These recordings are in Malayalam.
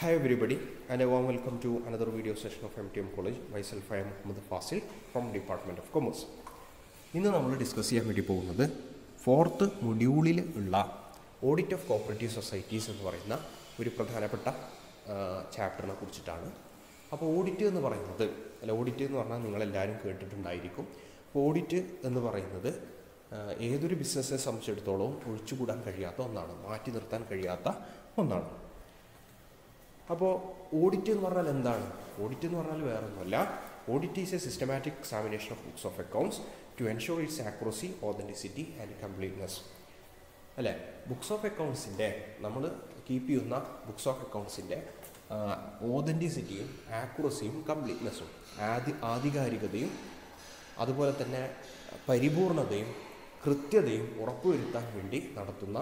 Hi everybody and a warm welcome to another video session of MTM College. Myself I am Muhammad Fasil from Department of Commerce. ഇന്ന് നമ്മൾ ഡിസ്കസ് ചെയ്യാൻ വേണ്ടി പോകുന്നത് ഫോർത്ത് മൊഡ്യൂളിൽ ഉള്ള ഓഡിറ്റ് ഓഫ് കോപ്പറേറ്റീവ് സൊസൈറ്റീസ് എന്ന് പറയുന്ന ഒരു പ്രധാനപ്പെട്ട ചാപ്റ്ററിനെ കുറിച്ചിട്ടാണ് അപ്പോൾ ഓഡിറ്റ് എന്ന് പറയുന്നത് അല്ല ഓഡിറ്റ് എന്ന് പറഞ്ഞാൽ നിങ്ങളെല്ലാവരും കേട്ടിട്ടുണ്ടായിരിക്കും അപ്പോൾ ഓഡിറ്റ് എന്ന് പറയുന്നത് ആ, ഏതൊരു ബിസിനസ്സിനെ സംബന്ധിച്ചിടത്തോളം ഒഴിച്ചുകൂടാൻ കഴിയാത്ത ഒന്നാണ് മാറ്റി നിർത്താൻ കഴിയാത്ത ഒന്നാണ് അപ്പോൾ ഓഡിറ്റ് എന്ന് പറഞ്ഞാൽ എന്താണ് ഓഡിറ്റ് എന്ന് പറഞ്ഞാൽ വേറെ ഒന്നുമല്ല audit is a systematic examination of books of accounts to ensure its accuracy authenticity and completeness അല്ലേ ബുക്സ് ഓഫ് അക്കൗണ്ട്സിൻ്റെ നമ്മൾ കീപ്പ് ചെയ്യുന്ന ബുക്സ് ഓഫ് അക്കൗണ്ട്സിൻ്റെ ഓതൻറ്റിസിറ്റിയും ആക്യുറസിയും കംപ്ലീറ്റ്നെസ്സും ആദി ആധികാരികതയും അതുപോലെ തന്നെ പരിപൂർണതയും കൃത്യതയും ഉറപ്പുവരുത്താൻ വേണ്ടി നടത്തുന്ന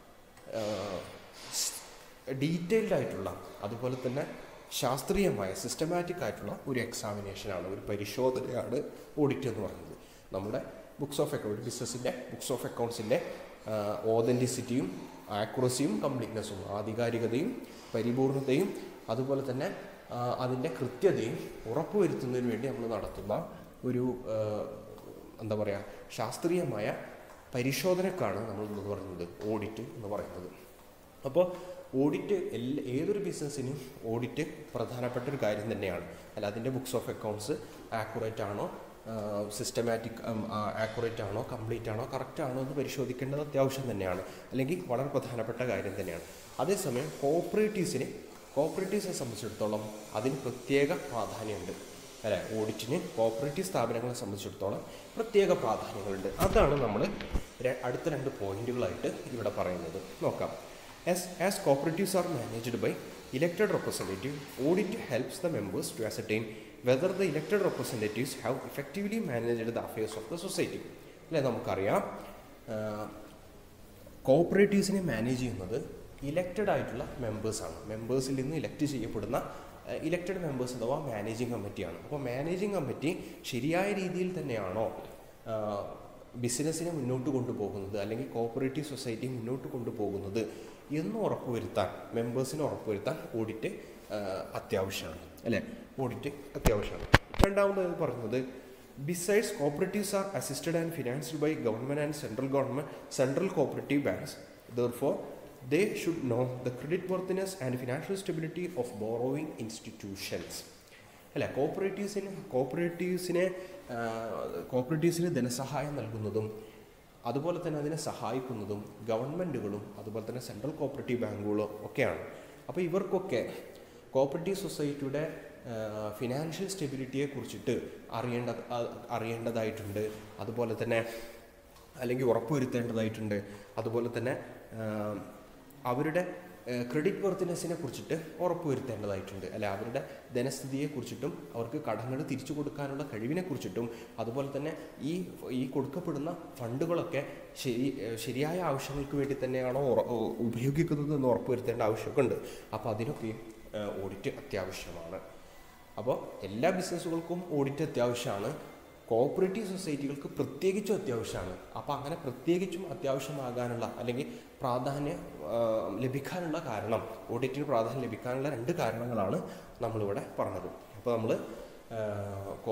ഡീറ്റെയിൽഡ് ആയിട്ടുള്ള അതുപോലെ തന്നെ ശാസ്ത്രീയമായ സിസ്റ്റമാറ്റിക് ആയിട്ടുള്ള ഒരു എക്സാമിനേഷനാണ് ഒരു പരിശോധനയാണ് ഓഡിറ്റ് എന്ന് പറയുന്നത് നമ്മുടെ ബുക്സ് ഓഫ് അക്കൗണ്ട് ബിസിനസ്സിൻ്റെ ബുക്സ് ഓഫ് അക്കൗണ്ട്സിൻ്റെ ഓതൻറ്റിസിറ്റിയും ആക്യുറസിയും കംപ്ലീറ്റ്നെസ്സും ആധികാരികതയും പരിപൂർണതയും അതുപോലെ തന്നെ ആ, അതിൻ്റെ കൃത്യതയും ഉറപ്പുവരുത്തുന്നതിന് വേണ്ടി നമ്മൾ നടത്തുന്ന ഒരു ആ, എന്താ പറയുക ശാസ്ത്രീയമായ പരിശോധനക്കാണ് നമ്മൾ എന്ന് പറയുന്നത് ഓഡിറ്റ് എന്ന് പറയുന്നത് അപ്പോൾ ഓഡിറ്റ് എല്ലാ ഏതൊരു ബിസിനസ്സിനും ഓഡിറ്റ് പ്രധാനപ്പെട്ട ഒരു കാര്യം തന്നെയാണ് അല്ല അതിൻ്റെ ബുക്സ് ഓഫ് അക്കൗണ്ട്സ് ആക്യുറേറ്റ് ആണോ സിസ്റ്റമാറ്റിക് ആക്യുറേറ്റ് ആണോ കംപ്ലീറ്റ് ആണോ കറക്റ്റ് ആണോ എന്ന് പരിശോധിക്കേണ്ടത് അത്യാവശ്യം തന്നെയാണ് അല്ലെങ്കിൽ വളരെ പ്രധാനപ്പെട്ട കാര്യം തന്നെയാണ് അതേസമയം കോപ്പറേറ്റീവ്സിന് കോപ്പറേറ്റീവ്സിനെ സംബന്ധിച്ചിടത്തോളം അതിന് പ്രത്യേക പ്രാധാന്യമുണ്ട് അല്ലെ ഓഡിറ്റിന് കോപ്പറേറ്റീവ് സ്ഥാപനങ്ങളെ സംബന്ധിച്ചിടത്തോളം പ്രത്യേക പ്രാധാന്യങ്ങളുണ്ട് അതാണ് നമ്മൾ അടുത്ത രണ്ട് പോയിന്റുകളായിട്ട് ഇവിടെ പറയുന്നത് നോക്കാം as as cooperatives are managed by elected representative audit helps the members to ascertain whether the elected representatives have effectively managed the affairs of the society അല്ലേ നമുക്കറിയാം കോപ്പറേറ്റീവ്സിനെ മാനേജ് ചെയ്യുന്നത് ഇലക്റ്റഡ് ആയിട്ടുള്ള മെമ്പേഴ്സാണ് മെമ്പേഴ്സിൽ നിന്ന് ഇലക്ട് ചെയ്യപ്പെടുന്ന ഇലക്റ്റഡ് മെമ്പേഴ്സ് അഥവാ മാനേജിങ് കമ്മിറ്റിയാണ് അപ്പോൾ മാനേജിങ് കമ്മിറ്റി ശരിയായ രീതിയിൽ തന്നെയാണോ ബിസിനസ്സിനെ മുന്നോട്ട് കൊണ്ടുപോകുന്നത് അല്ലെങ്കിൽ കോപ്പറേറ്റീവ് സൊസൈറ്റി മുന്നോട്ട് കൊണ്ടുപോകുന്നത് എന്ന് ഉറപ്പുവരുത്താൻ മെമ്പേഴ്സിനെ ഉറപ്പുവരുത്താൻ ഓഡിറ്റ് അത്യാവശ്യമാണ് അല്ലേ ഓഡിറ്റ് അത്യാവശ്യമാണ് രണ്ടാമത് പറഞ്ഞത് besides cooperatives are assisted and financed by government and central government central cooperative banks therefore they should know the credit worthiness and financial stability of borrowing institutions അല്ല കോപ്പറേറ്റീവ്സിന് കോപ്പറേറ്റീവ്സിനെ കോപ്പറേറ്റീവ്സിന് ധനസഹായം നൽകുന്നതും അതുപോലെ തന്നെ അതിനെ സഹായിക്കുന്നതും ഗവൺമെൻറ്റുകളും അതുപോലെ തന്നെ സെൻട്രൽ കോപ്പറേറ്റീവ് ബാങ്കുകളും ഒക്കെയാണ് അപ്പോൾ ഇവർക്കൊക്കെ കോപ്പറേറ്റീവ് സൊസൈറ്റിയുടെ ഫിനാൻഷ്യൽ സ്റ്റെബിലിറ്റിയെ കുറിച്ചിട്ട് അറിയേണ്ട അ- അറിയേണ്ടതായിട്ടുണ്ട് അതുപോലെ തന്നെ അല്ലെങ്കിൽ ഉറപ്പുവരുത്തേണ്ടതായിട്ടുണ്ട് അതുപോലെ തന്നെ ആ, അവരുടെ ക്രെഡിറ്റ് വർത്തിനെസ്സിനെ കുറിച്ചിട്ട് ഉറപ്പുവരുത്തേണ്ടതായിട്ടുണ്ട് അല്ല അവരുടെ ധനസ്ഥിതിയെ കുറിച്ചിട്ടും അവർക്ക് കടങ്ങൾ തിരിച്ചു കൊടുക്കാനുള്ള കഴിവിനെ കുറിച്ചിട്ടും അതുപോലെ തന്നെ ഈ ഈ കൊടുക്കപ്പെടുന്ന ഫണ്ടുകളൊക്കെ ശരി ശരിയായ ആവശ്യങ്ങൾക്ക് വേണ്ടി തന്നെയാണോ ഉറ- ഉപയോഗിക്കുന്നത് എന്ന് ഉറപ്പുവരുത്തേണ്ട ആവശ്യമൊക്കെ ഉണ്ട് അപ്പോൾ അതിനൊക്കെയും ഓഡിറ്റ് അത്യാവശ്യമാണ് അപ്പോൾ എല്ലാ ബിസിനസ്സുകൾക്കും ഓഡിറ്റ് അത്യാവശ്യമാണ് കോപ്പറേറ്റീവ് സൊസൈറ്റികൾക്ക് പ്രത്യേകിച്ചും അത്യാവശ്യമാണ് അപ്പോൾ അങ്ങനെ പ്രത്യേകിച്ചും അത്യാവശ്യമാകാനുള്ള അല്ലെങ്കിൽ പ്രാധാന്യം ആ, ലഭിക്കാനുള്ള കാരണം ഓഡിറ്റിന് പ്രാധാന്യം ലഭിക്കാനുള്ള രണ്ട് കാരണങ്ങളാണ് നമ്മളിവിടെ പറഞ്ഞത് അപ്പോൾ നമ്മൾ കോ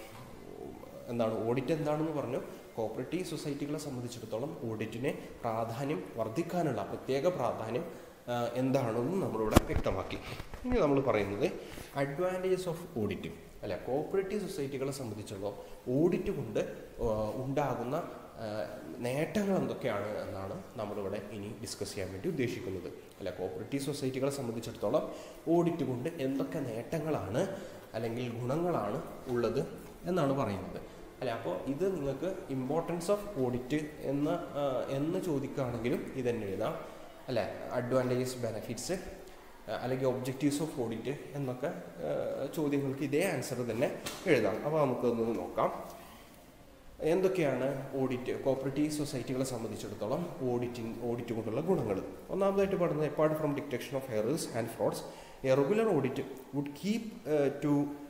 എന്താണ് ഓഡിറ്റ് എന്താണെന്ന് പറഞ്ഞു കോപ്പറേറ്റീവ് സൊസൈറ്റികളെ സംബന്ധിച്ചിടത്തോളം ഓഡിറ്റിന് പ്രാധാന്യം വർദ്ധിക്കാനുള്ള പ്രത്യേക പ്രാധാന്യം ആ, എന്താണെന്ന് നമ്മളിവിടെ വ്യക്തമാക്കി ഇനി നമ്മൾ പറയുന്നത് അഡ്വാൻറ്റേജസ് ഓഫ് ഓഡിറ്റ് അല്ല കോപ്പറേറ്റീവ് സൊസൈറ്റികളെ സംബന്ധിച്ചിടത്തോളം ഓഡിറ്റ് കൊണ്ട് ആ, ഉണ്ടാകുന്ന ആ, നേട്ടങ്ങൾ എന്തൊക്കെയാണ് എന്നാണ് നമ്മളിവിടെ ഇനി ഡിസ്കസ് ചെയ്യാൻ വേണ്ടി ഉദ്ദേശിക്കുന്നത് അല്ല കോപ്പറേറ്റീവ് സൊസൈറ്റികളെ സംബന്ധിച്ചിടത്തോളം ഓഡിറ്റ് കൊണ്ട് എന്തൊക്കെ നേട്ടങ്ങളാണ് അല്ലെങ്കിൽ ഗുണങ്ങളാണ് ഉള്ളത് എന്നാണ് പറയുന്നത് അല്ല അപ്പോൾ ഇത് നിങ്ങൾക്ക് ഇമ്പോർട്ടൻസ് ഓഫ് ഓഡിറ്റ് എന്ന് ആ, എന്ന് ചോദിക്കുകയാണെങ്കിലും ഇതന്നെ എഴുതാം അല്ലേ അഡ്വാൻറ്റേജസ് ബെനഫിറ്റ്സ് അല്ലെങ്കിൽ ഒബ്ജക്റ്റീവ്സ് ഓഫ് ഓഡിറ്റ് എന്നൊക്കെ ആ, ചോദ്യങ്ങൾക്ക് ഇതേ ആൻസർ തന്നെ എഴുതാം അപ്പോൾ നമുക്കൊന്ന് നോക്കാം എന്തൊക്കെയാണ് ഓഡിറ്റ് കോപ്പറേറ്റീവ് സൊസൈറ്റികളെ സംബന്ധിച്ചിടത്തോളം ഓഡിറ്റിംഗ് ഓഡിറ്റ് കൊണ്ടുള്ള ഗുണങ്ങൾ ഒന്നാമതായിട്ട് പറയുന്നത് apart from detection of errors and frauds a regular audit would keep to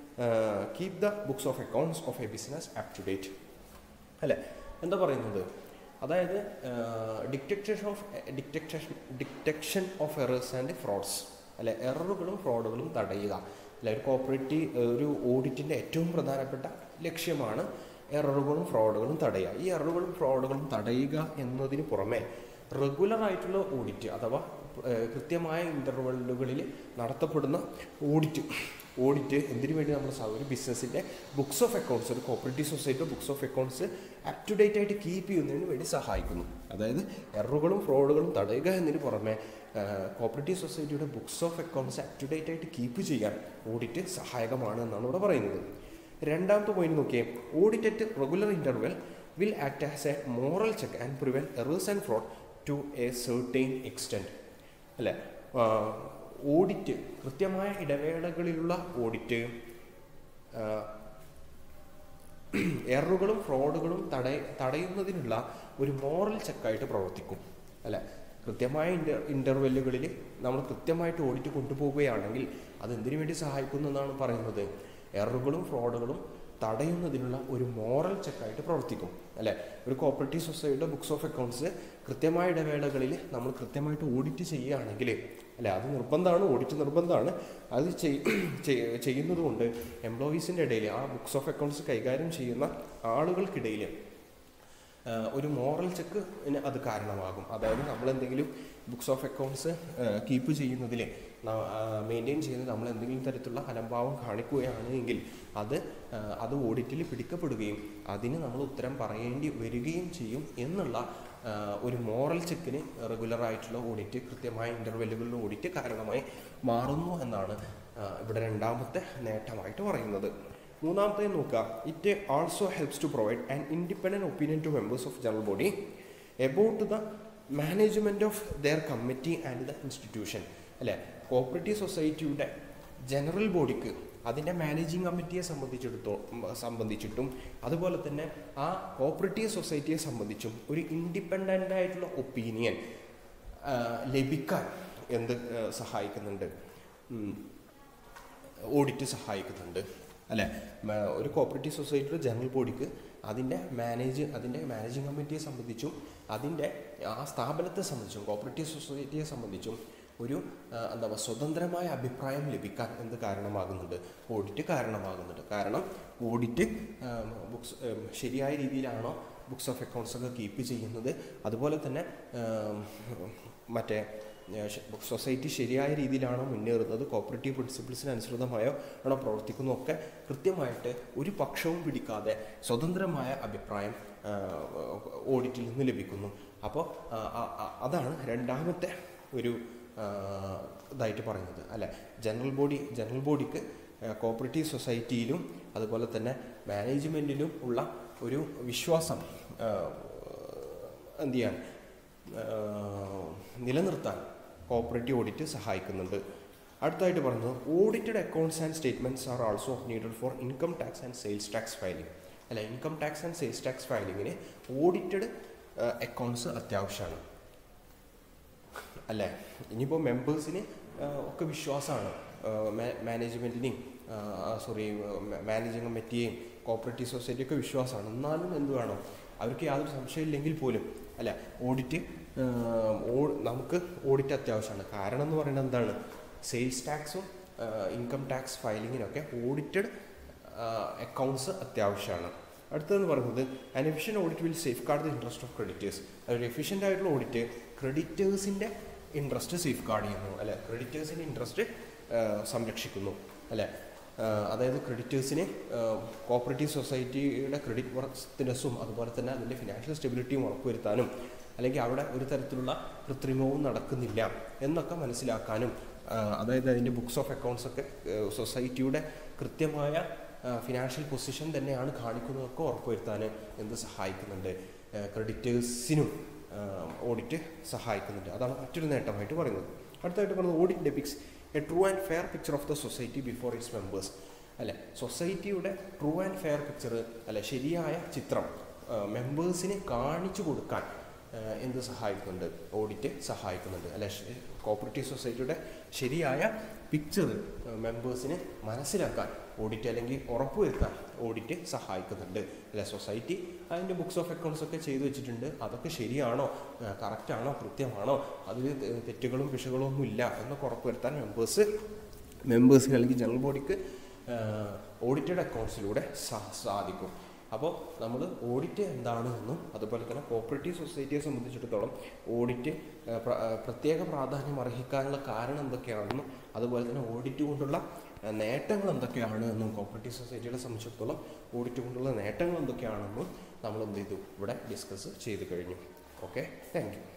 keep the books of accounts of a business up to date അല്ലേ എന്താ പറയുന്നത് അതായത് detection of detection detection of errors and frauds അല്ലെ എററുകളും ഫ്രോഡുകളും തടയുക അല്ലെ ഒരു കോപ്പറേറ്റീവ് ഒരു ഓഡിറ്റിൻ്റെ ഏറ്റവും പ്രധാനപ്പെട്ട ലക്ഷ്യമാണ് എററുകളും ഫ്രോഡുകളും തടയുക ഈ എററുകളും ഫ്രോഡുകളും തടയുക എന്നതിന് പുറമെ റെഗുലർ ആയിട്ടുള്ള ഓഡിറ്റ് അഥവാ ഏഹ്, കൃത്യമായ ഇൻ്റർവെല്ലുകളിൽ നടത്തപ്പെടുന്ന ഓഡിറ്റ് ഓഡിറ്റ് എന്തിനു വേണ്ടി നമ്മൾ സ- ഒരു ബിസിനസ്സിൻ്റെ ബുക്സ് ഓഫ് അക്കൗണ്ട്സ് ഒരു കോപ്പറേറ്റീവ് സൊസൈറ്റിയുടെ books of accounts up to date ആയിട്ട് കീപ്പ് ചെയ്യുന്നതിന് വേണ്ടി സഹായിക്കുന്നു അതായത് എററുകളും ഫ്രോഡുകളും തടയുക എന്നതിന് പുറമെ കോപ്പറേറ്റീവ് സൊസൈറ്റിയുടെ books of accounts up to date ആയിട്ട് കീപ്പ് ചെയ്യാൻ ഓഡിറ്റ് സഹായകമാണ് എന്നാണ് ഇവിടെ പറയുന്നത് രണ്ടാമത്തെ പോയിന്റ് നോക്കിയേ audit at regular interval will act as a moral check and prevent errors and fraud to a certain extent അല്ലേ ഓഡിറ്റ് കൃത്യമായ ഇടവേളകളിലുള്ള ഓഡിറ്റ് എററുകളും ഫ്രോഡുകളും തടയ തടയുന്നതിനുള്ള ഒരു മോറൽ ചെക്കായിട്ട് പ്രവർത്തിക്കും അല്ലേ കൃത്യമായ ഇൻ്റർ ഇൻ്റർവെല്ലുകളിൽ നമ്മൾ കൃത്യമായിട്ട് ഓഡിറ്റ് കൊണ്ടുപോവുകയാണെങ്കിൽ അത് എന്തിനു വേണ്ടി സഹായിക്കുന്നു എന്നാണ് പറയുന്നത് എററുകളും ഫ്രോഡുകളും തടയുന്നതിനുള്ള ഒരു മോറൽ ചെക്കായിട്ട് പ്രവർത്തിക്കും അല്ലേ ഒരു കോപ്പറേറ്റീവ് സൊസൈറ്റിയുടെ ബുക്സ് ഓഫ് അക്കൗണ്ട്സ് കൃത്യമായ ഇടവേളകളിൽ നമ്മൾ കൃത്യമായിട്ട് ഓഡിറ്റ് ചെയ്യുകയാണെങ്കിൽ അല്ലേ അത് നിർബന്ധമാണ് ഓഡിറ്റ് നിർബന്ധമാണ് അത് ചെയ്- ചെയ്- ചെയ്യുന്നത് കൊണ്ട് എംപ്ലോയീസിൻ്റെ ഇടയിൽ ആ ബുക്സ് ഓഫ് അക്കൗണ്ട്സ് കൈകാര്യം ചെയ്യുന്ന ആളുകൾക്കിടയിൽ ആഹ് ഒരു മോറൽ ചെക്ക് അത് കാരണമാകും അതായത് നമ്മൾ എന്തെങ്കിലും ബുക്സ് ഓഫ് അക്കൗണ്ട്സ് കീപ്പ് ചെയ്യുന്നതിൽ മെയിൻറ്റെയിൻ ചെയ്യുന്നത് നമ്മൾ എന്തെങ്കിലും തരത്തിലുള്ള അലംഭാവം കാണിക്കുകയാണ് എങ്കിൽ അത് ആഹ് അത് ഓഡിറ്റിൽ പിടിക്കപ്പെടുകയും അതിന് നമ്മൾ ഉത്തരം പറയേണ്ടി വരികയും ചെയ്യും എന്നുള്ള ആഹ് ഒരു മോറൽ ചെക്കിന് റെഗുലർ ആയിട്ടുള്ള ഓഡിറ്റ് കൃത്യമായ ഇൻ്റർവെല്ലുകളിലെ ഓഡിറ്റ് കാരണമായി മാറുന്നു എന്നാണ് ആഹ് ഇവിടെ രണ്ടാമത്തെ നേട്ടമായിട്ട് പറയുന്നത് മൂന്നാമത്തെ നോക്കുക it also helps to provide an independent opinion to members of general body about the management of their committee and the institution അല്ലേ കോപ്പറേറ്റീവ് സൊസൈറ്റിയുടെ ജനറൽ ബോഡിക്ക് അതിൻ്റെ മാനേജിങ് കമ്മിറ്റിയെ സംബന്ധിച്ചിടത്തോ സംബന്ധിച്ചിട്ടും അതുപോലെ തന്നെ ആ കോപ്പറേറ്റീവ് സൊസൈറ്റിയെ സംബന്ധിച്ചും ഒരു ഇൻഡിപെൻഡൻ്റ് ആയിട്ടുള്ള ഒപ്പീനിയൻ ലഭിക്കാൻ എന്ത് ആ, സഹായിക്കുന്നുണ്ട് ഉം, ഓഡിറ്റ് സഹായിക്കുന്നുണ്ട് അല്ലേ മ- ഒരു കോപ്പറേറ്റീവ് സൊസൈറ്റിയുടെ ജനറൽ ബോഡിക്ക് അതിൻ്റെ മാനേജ് അതിൻ്റെ മാനേജിങ് കമ്മിറ്റിയെ സംബന്ധിച്ചും അതിൻ്റെ ആ സ്ഥാപനത്തെ സംബന്ധിച്ചും കോപ്പറേറ്റീവ് സൊസൈറ്റിയെ സംബന്ധിച്ചും ഒരു ആ, എന്താ പറയുക സ്വതന്ത്രമായ അഭിപ്രായം ലഭിക്കാൻ എന്ത് കാരണമാകുന്നുണ്ട് ഓഡിറ്റ് കാരണമാകുന്നുണ്ട് കാരണം ഓഡിറ്റ് ബുക്സ് ശരിയായ രീതിയിലാണോ ബുക്സ് ഓഫ് അക്കൗണ്ട്സ് ഒക്കെ കീപ്പ് ചെയ്യുന്നത് അതുപോലെ തന്നെ ആം, മറ്റേ സൊസൈറ്റി ശരിയായ രീതിയിലാണോ മുന്നേറുന്നത് കോപ്പറേറ്റീവ് പ്രിൻസിപ്പിൾസിന് അനുസൃതമായോ ആണോ പ്രവർത്തിക്കുന്നതൊക്കെ കൃത്യമായിട്ട് ഒരു പക്ഷവും പിടിക്കാതെ സ്വതന്ത്രമായ അഭിപ്രായം ആ, ഓഡിറ്റിൽ നിന്ന് ലഭിക്കുന്നു അപ്പോൾ ആ, ആ, ആ, അതാണ് രണ്ടാമത്തെ ഒരു ആ, ഇതായിട്ട് പറയുന്നത് അല്ലെ ജനറൽ ബോഡി ജനറൽ ബോഡിക്ക് കോപ്പറേറ്റീവ് സൊസൈറ്റിയിലും അതുപോലെ തന്നെ മാനേജ്മെൻറ്റിലും ഉള്ള ഒരു വിശ്വാസം ആ, എന്ത് ചെയ്യാൻ ആ, നിലനിർത്താൻ കോപ്പറേറ്റീവ് ഓഡിറ്റ് സഹായിക്കുന്നുണ്ട് അടുത്തായിട്ട് പറയുന്നത് audited accounts and statements are also needed for income tax and sales tax filing അല്ല income tax and sales tax ഫയലിങ്ങിന് ഓഡിറ്റഡ് അക്കൗണ്ട്സ് അത്യാവശ്യമാണ് അല്ലേ ഇനിയിപ്പോൾ മെമ്പേഴ്സിന് ഒക്കെ വിശ്വാസമാണ് മാനേജ്മെൻറ്റിനെയും സോറി മാനേജിങ് കമ്മിറ്റിയെയും കോപ്പറേറ്റീവ് സൊസൈറ്റിയൊക്കെ വിശ്വാസമാണ് എന്നാലും എന്ത് വേണം അവർക്ക് യാതൊരു സംശയമില്ലെങ്കിൽ പോലും അല്ല ഓഡിറ്റ് നമുക്ക് ഓഡിറ്റ് അത്യാവശ്യമാണ് കാരണം എന്ന് പറയുന്നത് എന്താണ് സെയിൽസ് ടാക്സും ഇൻകം ടാക്സ് ഫയലിങ്ങിനൊക്കെ ഓഡിറ്റഡ് അക്കൗണ്ട്സ് അത്യാവശ്യമാണ് അടുത്തതെന്ന് പറയുന്നത് an efficient audit will safeguard the interest of creditors ഒരു എഫിഷ്യൻ്റ് ആയിട്ടുള്ള ഓഡിറ്റ് ക്രെഡിറ്റേഴ്സിൻ്റെ ഇൻട്രസ്റ്റ് സേഫ് ഗാർഡ് ചെയ്യുന്നു അല്ലെ ക്രെഡിറ്റേഴ്സിൻ്റെ ഇൻട്രസ്റ്റ് സംരക്ഷിക്കുന്നു അല്ലെ അതായത് ക്രെഡിറ്റേഴ്സിന് കോപ്പറേറ്റീവ് സൊസൈറ്റിയുടെ ക്രെഡിറ്റ് വർത്തിനെസ്സും അതുപോലെ തന്നെ അതിൻ്റെ ഫിനാൻഷ്യൽ സ്റ്റെബിലിറ്റിയും ഉറപ്പുവരുത്താനും അല്ലെങ്കിൽ അവിടെ ഒരു തരത്തിലുള്ള കൃത്രിമവും നടക്കുന്നില്ല എന്നൊക്കെ മനസ്സിലാക്കാനും ആ, അതായത് അതിൻ്റെ ബുക്സ് ഓഫ് അക്കൗണ്ട്സ് ഒക്കെ സൊസൈറ്റിയുടെ കൃത്യമായ ഫിനാൻഷ്യൽ പൊസിഷൻ തന്നെയാണ് കാണിക്കുന്നതൊക്കെ ഉറപ്പുവരുത്താൻ എന്ത് സഹായിക്കുന്നുണ്ട് ക്രെഡിറ്റേഴ്സിനും ഓഡിറ്റ് സഹായിക്കുന്നുണ്ട് അതാണ് മറ്റൊരു നേട്ടമായിട്ട് പറയുന്നത് അടുത്തായിട്ട് പറയുന്നത് audit depicts a true and fair picture of the society before its members അല്ലെ സൊസൈറ്റിയുടെ ട്രൂ ആൻഡ് ഫെയർ പിക്ചർ അല്ലെ ശരിയായ ചിത്രം മെമ്പേഴ്സിന് കാണിച്ചു കൊടുക്കാൻ ഏഹ്, എന്ത് സഹായിക്കുന്നുണ്ട് ഓഡിറ്റ് സഹായിക്കുന്നുണ്ട് അല്ലെ കോപ്പറേറ്റീവ് സൊസൈറ്റിയുടെ ശരിയായ പിക്ചർ മെമ്പേഴ്സിന് മനസ്സിലാക്കാൻ ഓഡിറ്റ് അല്ലെങ്കിൽ ഉറപ്പുവരുത്താൻ ഓഡിറ്റ് സഹായിക്കുന്നുണ്ട് അല്ലെ സൊസൈറ്റി അതിൻ്റെ ബുക്സ് ഓഫ് അക്കൗണ്ട്സ് ഒക്കെ ചെയ്തു വെച്ചിട്ടുണ്ട് അതൊക്കെ ശരിയാണോ കറക്റ്റാണോ കൃത്യമാണോ അതിൽ തെറ്റുകളും പിശകുകളും ഒന്നും ഇല്ല എന്നൊക്കെ ഉറപ്പുവരുത്താൻ മെമ്പേഴ്സ് മെമ്പേഴ്സിന് അല്ലെങ്കിൽ ജനറൽ ബോഡിക്ക് ഓഡിറ്റഡ് അക്കൗണ്ട്സിലൂടെ സാധിക്കും അപ്പോൾ നമ്മൾ ഓഡിറ്റ് എന്താണ് എന്നും അതുപോലെ തന്നെ കോപ്പറേറ്റീവ് സൊസൈറ്റിയെ സംബന്ധിച്ചിടത്തോളം ഓഡിറ്റ് ഏഹ്, പ്ര- ഏഹ്, പ്രത്യേക പ്രാധാന്യം അർഹിക്കാനുള്ള കാരണം എന്തൊക്കെയാണെന്നും അതുപോലെ തന്നെ ഓഡിറ്റ് കൊണ്ടുള്ള ഏഹ്, നേട്ടങ്ങൾ എന്തൊക്കെയാണ് എന്നും കോപ്പറേറ്റീവ് സൊസൈറ്റികളെ സംബന്ധിച്ചിടത്തോളം ഓഡിറ്റ് കൊണ്ടുള്ള നേട്ടങ്ങൾ എന്തൊക്കെയാണെന്നും നമ്മൾ എന്ത് ചെയ്തു ഇവിടെ ഡിസ്കസ് ചെയ്ത് കഴിഞ്ഞു ഓക്കെ താങ്ക് യു